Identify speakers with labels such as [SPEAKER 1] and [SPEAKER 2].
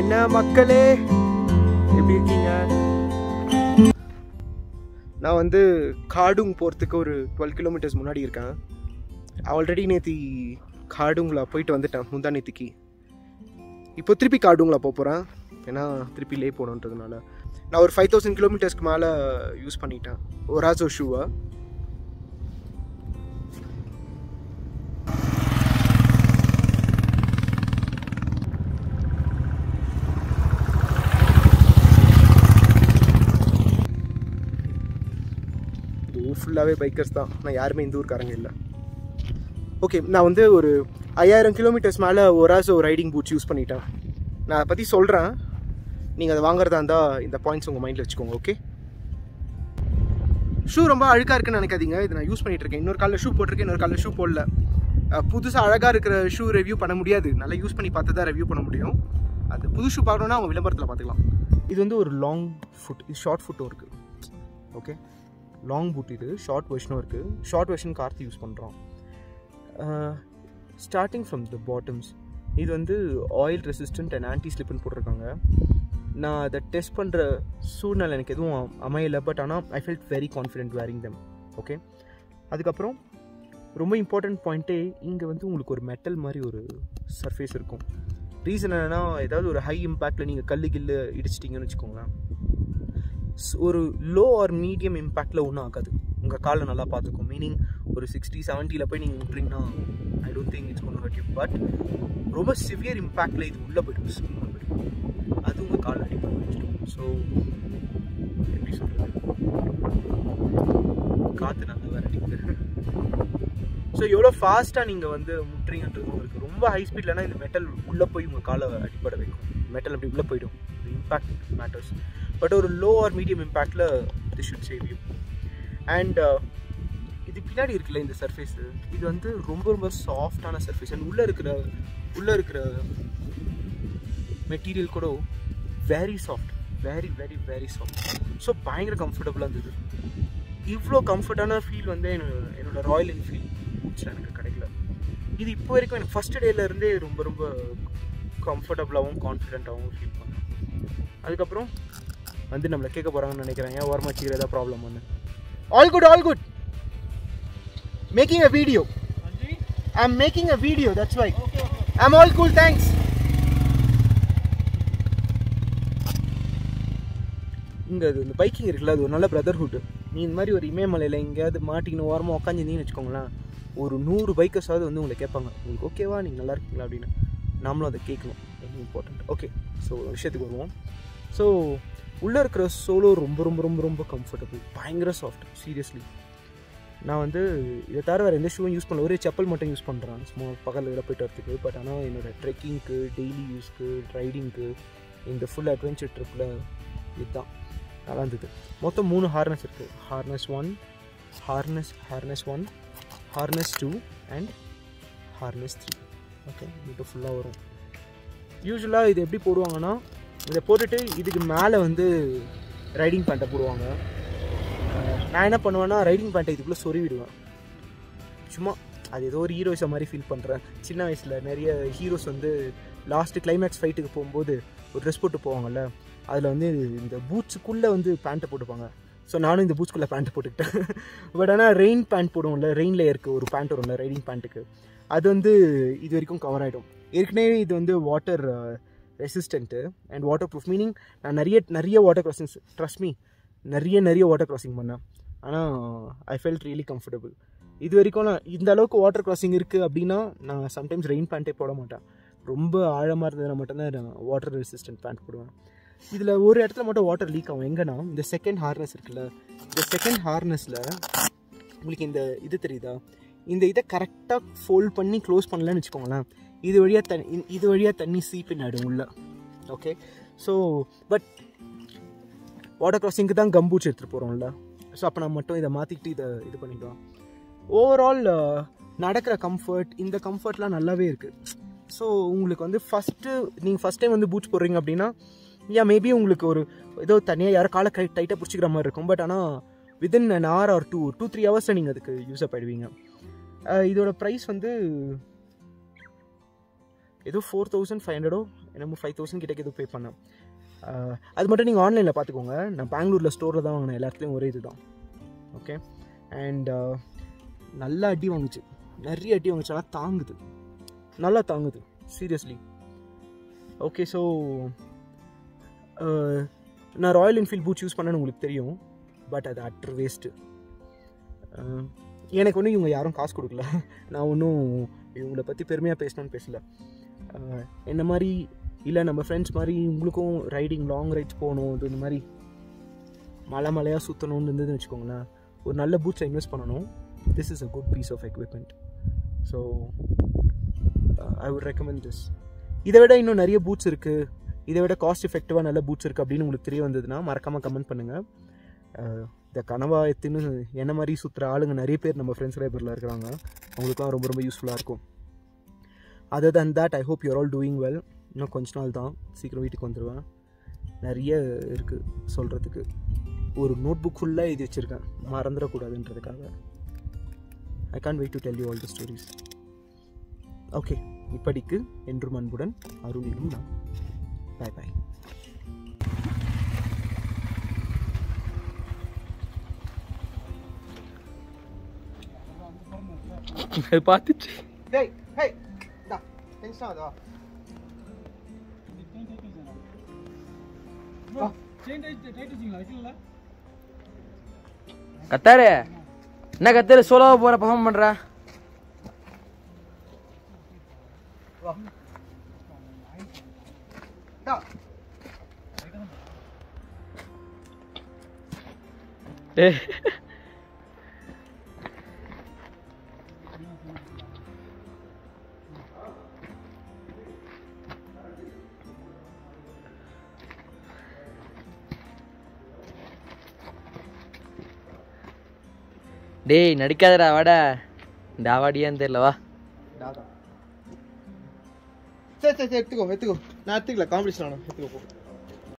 [SPEAKER 1] என்ன மக்களே எப்படி இருக்கீங்க நான் வந்து காடுங் போகிறதுக்கு ஒரு டுவெல் கிலோமீட்டர்ஸ் முன்னாடி இருக்கேன் ஆல்ரெடி நேத்தி காடுங்களா போயிட்டு வந்துட்டேன் முந்தா நேத்திக்கு இப்போ திருப்பி காடுங்களா போக போகிறேன் ஏன்னா திருப்பி லே போகணுன்றதுனால நான் ஒரு ஃபைவ் தௌசண்ட் கிலோமீட்டர்ஸ்க்கு மேலே யூஸ் பண்ணிட்டேன் ஒராசோ ஷூவை இது ஊர் ஃபுல்லாகவே பைக்கர்ஸ் தான் நான் யாருமே இந்த ஊருக்காரங்க இல்லை ஓகே நான் வந்து ஒரு ஐயாயிரம் கிலோமீட்டர்ஸ் மேலே ஒராசோ ரைடிங் பூட்ஸ் யூஸ் பண்ணிட்டேன் நான் அதை பற்றி சொல்கிறேன் நீங்கள் அதை வாங்குறதா இருந்தால் இந்த பாயிண்ட்ஸ் உங்கள் மைண்டில் வச்சுக்கோங்க ஓகே ஷூ ரொம்ப அழுக்காக இருக்குன்னு நினைக்காதீங்க இது நான் யூஸ் பண்ணிட்டு இருக்கேன் இன்னொரு காலில் ஷூ போட்டிருக்கேன் இன்னொரு காலில் ஷூ போடல புதுசாக அழகாக இருக்கிற ஷூ ரிவ்யூ பண்ண முடியாது நல்லா யூஸ் பண்ணி பார்த்து தான் ரிவ்யூ பண்ண முடியும் அது புது ஷூ பார்க்கணுன்னா அவங்க விளம்பரத்தில் பார்த்துக்கலாம் இது வந்து ஒரு லாங் ஃபுட் இது ஷார்ட் ஃபுட்டும் இருக்குது ஓகே லாங் பூட் இது ஷார்ட் வெர்ஷனும் இருக்குது ஷார்ட் வெர்ஷன் கார்த்து யூஸ் பண்ணுறோம் ஸ்டார்டிங் ஃப்ரம் த பாட்டம்ஸ் இது வந்து ஆயில் ரெசிஸ்டன்ட் அண்ட் ஆன்டி ஸ்லிப்னு போட்டிருக்காங்க நான் அதை டெஸ்ட் பண்ணுற சூழ்நிலை எனக்கு எதுவும் அமையலை பட் ஆனால் I felt very confident wearing them okay அதுக்கப்புறம் ரொம்ப இம்பார்ட்டண்ட் பாயிண்ட்டே இங்கே வந்து உங்களுக்கு ஒரு மெட்டல் மாதிரி ஒரு சர்ஃபேஸ் இருக்கும் ரீசன் என்னென்னா ஏதாவது ஒரு ஹை இம்பேக்டில் நீங்கள் கல்லு கில்லு இடிச்சிட்டிங்கன்னு வச்சுக்கோங்களேன் ஸ்- ஒரு லோ ஆர் மீடியம் இம்பேக்டில் ஒன்றும் ஆகாது உங்கள் காலை நல்லா பார்த்துக்கும் மீனிங் ஒரு சிக்ஸ்டி செவன்ட்டியில் போய் நீங்கள் விட்டுறீங்கன்னா I don't think it's gonna hurt you but ரொம்ப சிவியர் இம்பேக்டில் இது உள்ளே போய்டும் ஸ்கின் போய்டும் அது உங்கள் கால் அடிப்பட வச்சிடும் ஸோ எப்படி சொல்கிறது காற்று நல்லா வேற அடிக்குது ஸோ எவ்வளோ ஃபாஸ்ட்டாக நீங்கள் வந்து முட்டுறீங்கன்றது உங்களுக்கு ரொம்ப ஹை ஸ்பீட்லனா இந்த மெட்டல் உள்ளே போய் உங்கள் காலை அடிப்பட வைக்கும் மெட்டல் அப்படி உள்ளே போயிடும் இம்பேக்ட் மேட்டர்ஸ் பட் ஒரு லோ ஆர் மீடியம் இம்பேக்டில் this should save you and இது பின்னாடி இருக்குல்ல இந்த சர்ஃபேஸ் இது வந்து ரொம்ப ரொம்ப சாஃப்டான சர்ஃபேஸ் அண்ட் உள்ளே இருக்கிற உள்ளே இருக்கிற மெட்டீரியல் கூட very soft very very very soft so பயங்கர கம்ஃபர்டபுளாக இருந்தது இவ்வளோ கம்ஃபர்டான ஃபீல் வந்து என்னோட என்னோட ராயல் என்ஃபீல்ட் பூட்ஸில் எனக்கு கிடைக்கல இது இப்போ வரைக்கும் எனக்கு ஃபஸ்ட் டேலேருந்தே ரொம்ப ரொம்ப கம்ஃபர்டபுளாகவும் கான்ஃபிடென்ட்டாகவும் ஃபீல் பண்ணேன் அதுக்கப்புறம் வந்து நம்மளை கேட்க போகிறாங்கன்னு நினைக்கிறேன் ஏன் ஓரமாக வச்சுக்கிற ஏதாவது ப்ராப்ளம் ஒன்று all good all good making a video I am making a video that's why I am all cool thanks இங்கே அது இந்த பைக்கிங் இருக்குல்ல அது ஒரு நல்ல பிரதர்ஹுட் நீ இந்த மாதிரி ஒரு இமயமலையில் எங்கேயாவது மாட்டிக்கின்னு ஓரமாக உட்காந்துருந்தீங்கன்னு வச்சுக்கோங்களேன் ஒரு நூறு பைக்கர்ஸாவது வந்து உங்களை கேட்பாங்க உங்களுக்கு ஓகேவா நீங்கள் நல்லா இருக்கீங்களா அப்படின்னு நாமளும் அதை கேட்கணும் ரொம்ப இம்பார்ட்டண்ட் ஓகே ஸோ விஷயத்துக்கு வருவோம் ஸோ உள்ளே இருக்கிற சோலோ ரொம்ப ரொம்ப ரொம்ப ரொம்ப கம்ஃபர்டபுள் பயங்கர சாஃப்ட் சீரியஸ்லி நான் வந்து இதை தவிர வேறு எந்த ஷூவும் யூஸ் பண்ணல ஒரே செப்பல் மட்டும் யூஸ் பண்ணுறேன் சும்மா பகலில் இதில் போயிட்டு வரதுக்கு பட் ஆனால் என்னோடய ட்ரெக்கிங்க்கு டெய்லி யூஸ்க்கு ரைடிங்க்கு இந்த ஃபுல் அட்வென்ச்சர் ட்ரிப்பில் இதுதான் நல்லா இருந்தது மொத்தம் மூணு ஹார்னஸ் இருக்குது harness one harness harness one harness two and harness three okay இது ஃபுல்லாக வரும் யூஸ்வலாக இது எப்படி போடுவாங்கன்னா இதை போட்டுட்டு இதுக்கு மேலே வந்து ரைடிங் பேண்ட்டை போடுவாங்க அஹ் நான் என்ன பண்ணுவேன்னா ரைடிங் பேண்ட்டை இதுக்குள்ளே சொருவிடுவேன் சும்மா அது ஏதோ ஒரு ஹீரோஸை மாதிரி ஃபீல் பண்ணுறேன் சின்ன வயசில் நிறைய ஹீரோஸ் வந்து லாஸ்ட்டு கிளைமேக்ஸ் ஃபைட்டுக்கு போகும்போது ஒரு ட்ரெஸ் போட்டு போவாங்கல்ல அதில் வந்து இந்த பூட்ஸுக்குள்ளே வந்து பேண்ட்டை போட்டுப்பாங்க ஸோ நானும் இந்த பூட்ஸ்குள்ளே பேண்ட்டு போட்டுக்கிட்டேன் பட் ஆனால் ரெயின் பேண்ட் போடுவோம்ல ரெயின் லேயருக்கு ஒரு பேண்ட் வரும்ல ரைடிங் பேண்ட்டுக்கு அது வந்து இது வரைக்கும் கவர் ஆகிடும் ஏற்கனவே இது வந்து water resistant and water proof meaning நான் நிறைய நிறைய வாட்டர் கிராசிங்ஸ் ட்ரஸ்ட் மீ நிறைய நிறைய வாட்டர் கிராசிங் பண்ணேன் ஆனால் ஐ ஃபெல்ட் ரியலி கம்ஃபர்டபுள் இது வரைக்கும் நான் இந்த அளவுக்கு வாட்டர் கிராசிங் இருக்குது அப்படின்னா நான் சம்டைம்ஸ் ரெயின் பேண்ட்டே போட மாட்டேன் ரொம்ப ஆழமாக இருந்ததுனா மட்டும்தான் நான் வாட்டர் ரெசிஸ்டன்ட் பேண்ட் போடுவேன் இதில் ஒரு இடத்துல மட்டும் வாட்டர் லீக் ஆகும் எங்கன்னா இந்த செகண்ட் ஹார்னஸ் இருக்குல்ல இந்த செகண்ட் ஹார்னஸில் உங்களுக்கு இந்த இது தெரியுதா இந்த இதை கரெக்டாக ஃபோல்ட் பண்ணி க்ளோஸ் பண்ணலன்னு வச்சுக்கோங்களேன் இது வழியாக தண்ணி இது வழியாக தண்ணி சீப்பின் ஆகிடும் உள்ள ஓகே ஸோ பட் வாட்டர் கிராசிங்க்கு தான் கம்பூச் எடுத்துகிட்டு போகிறோம்ல ஸோ அப்போ நான் மட்டும் இதை மாற்றிக்கிட்டு இதை இது பண்ணிக்கலாம் ஓவரால் நடக்கிற கம்ஃபர்ட் இந்த கம்ஃபர்ட்லாம் நல்லாவே இருக்குது ஸோ உங்களுக்கு வந்து ஃபஸ்ட்டு நீங்கள் ஃபஸ்ட் டைம் வந்து பூட்ஸ் போடுறீங்க அப்படின்னா யா மேபி உங்களுக்கு ஒரு ஏதோ தனியாக யாரோ காலை கை டைட்டாக பிடிச்சிக்கிற மாதிரி இருக்கும் பட் ஆனால் within an hour or two two three ஹவர்ஸில் நீங்கள் அதுக்கு யூஸ் அப் ஆயிடுவீங்க அஹ் இதோட ப்ரைஸ் வந்து ஏதோ ஃபோர் தௌசண்ட் ஃபைவ் ஹண்ட்ரடோ என்னமோ ஃபைவ் தௌசண்ட் கிட்டக்கு எதுவும் பே பண்ணேன் அஹ், அது மட்டும் நீங்கள் ஆன்லைனில் பார்த்துக்கோங்க நான் பெங்களூரில் ஸ்டோரில் தான் வாங்கினேன் எல்லா இடத்துலையும் ஒரே இதுதான் ஓகே அண்ட் நல்லா அடி வாங்குச்சு நிறைய அடி வாங்குச்சு ஆனால் தாங்குது நல்லா தாங்குது சீரியஸ்லி ஓகே ஸோ நான் ராயல் என்ஃபீல்ட் பூட் யூஸ் பண்ணேன்னு உங்களுக்கு தெரியும் பட் அது அட்ரு வேஸ்ட்டு எனக்கு ஒன்றும் இவங்க யாரும் காசு கொடுக்கல நான் ஒன்றும் இவங்கள பற்றி பெருமையாக பேசணும்னு பேசல அஹ், என்ன மாதிரி இல்லை நம்ம ஃப்ரெண்ட்ஸ் மாதிரி உங்களுக்கும் ரைடிங் லாங் ரைட்ஸ் போகணும் இது இந்த மாதிரி மலை மலையாக சுற்றணும்னு இருந்ததுன்னு வச்சுக்கோங்களேன் ஒரு நல்ல பூட்ஸை இன்வெஸ்ட் பண்ணணும் this is a good piece of equipment so I would recommend this இதை விட இன்னும் நிறைய பூட்ஸ் இருக்குது இதை விட காஸ்ட் எஃபெக்டிவாக நல்ல பூட்ஸ் இருக்குது அப்படின்னு உங்களுக்கு தெரிய வந்ததுன்னா மறக்காமல் கமெண்ட் பண்ணுங்கள் இந்த கனவா எத்துன்னு என்ன மாதிரி சுற்றுற ஆளுங்க நிறைய பேர் நம்ம ஃப்ரெண்ட்ஸ் லைப்ரரியில் இருக்கிறாங்க அவங்களுக்குலாம் ரொம்ப ரொம்ப யூஸ்ஃபுல்லாக இருக்கும் other than that I hope you're all doing well இன்னும் கொஞ்ச நாள் தான் சீக்கிரம் வீட்டுக்கு வந்துடுவேன் நிறைய இருக்குது சொல்கிறதுக்கு ஒரு நோட் புக் ஃபுல்லாக எழுதி வச்சுருக்கேன் மறந்துடக்கூடாதுன்றதுக்காக I can't wait to tell you all the stories okay இப்படிக்கு என்றும் அன்புடன் அருளிலும் நான் பாய் பாய்
[SPEAKER 2] அது பார்த்துச்சு
[SPEAKER 1] டேய் ஹே டா டென்ஷன் ஆகுதா
[SPEAKER 2] கத்தாரு என்ன கத்தாரு சோலோவா போற பர்ஃபார்ம் பண்ற
[SPEAKER 1] வா டா
[SPEAKER 2] டேய் டேய் நடிக்காதடா வாடா இந்த அவாடியான்னு தெரியல வா
[SPEAKER 1] டா தான் சரி சரி சரி எடுத்துக்கோ எடுத்துக்கோ நான் எடுத்துக்கல காம்படிஷன் ஆனோம் எடுத்துக்கோ போ